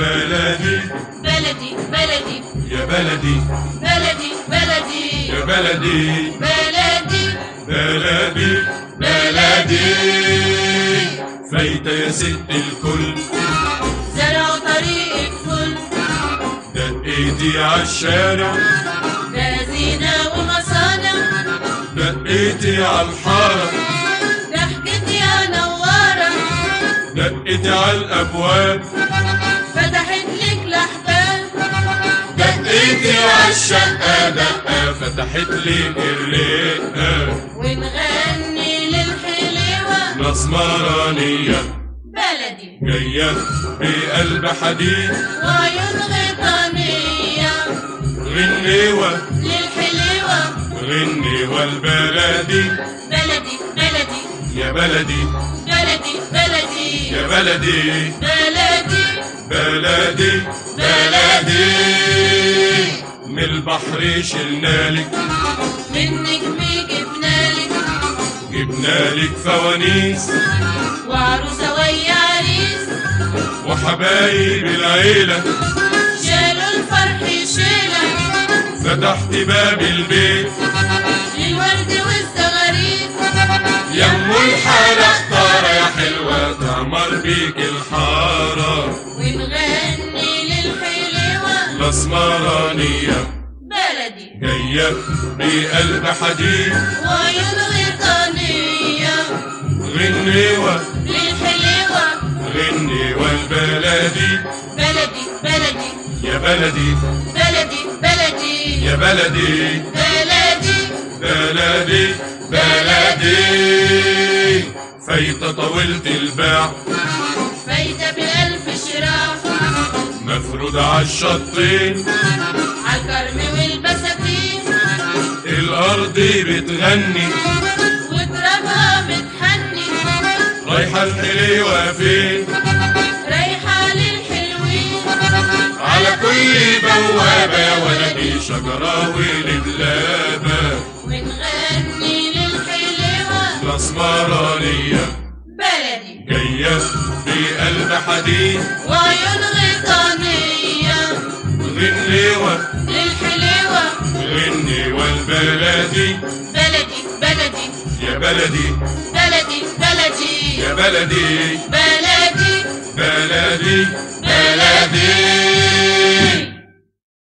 بلدي بلدي بلدي يا بلدي بلدي بلدي يا بلدي بلدي بلدي بلدي فايتة يا ست الكل زرعوا طريق فل دقيتي عالشارع ده زينة ومصانع دقيتي عالحارة ضحكت يا نوارة دقيتي عالأبواب فتحت لك الأحباب دقيتي عالشقة دقة فتحت لي الرقة ونغني للحلوة مسمرانية بلدي جاية بقلب حديد وعيون غيطانية غنيوة للحلوة غنيوة البلدي بلدي بلدي يا بلدي بلدي بلدي يا بلدي بلدي بلدي بلدي من البحر شلنالك من نجمي جبنالك جبنالك فوانيس وعروسة ويا عريس وحبايب العيلة شالوا الفرح شيلة فتحت باب البيت للورد والزغاريد يم الحالة اختارة يا حلوة تعمر بيك الحارة ونغني للحلوة الأسمرانية بلدي جاية بقلب حديد وعيون غيطانية غنيوة للحلوة غنيوة البلدي بلدي بلدي يا بلدي بلدي بلدي يا بلدي بلدي بلدي بلدي فايتة طولت الباع فايدة بألف شراع مفروض عالشطين عالكرم والبساتين الأرض بتغني وترابها متحني رايحة الحليوة فين رايحة للحلوين على كل بوابة يا ولدي شجرة ولبلابة ونغني للحلوة الأسمرانية بلدي جاية بقلب حديد وعيون غيطانية غنيوة للحلوة غنيوة البلدي بلدي بلدي يا بلدي بلدي بلدي يا بلدي بلدي بلدي بلدي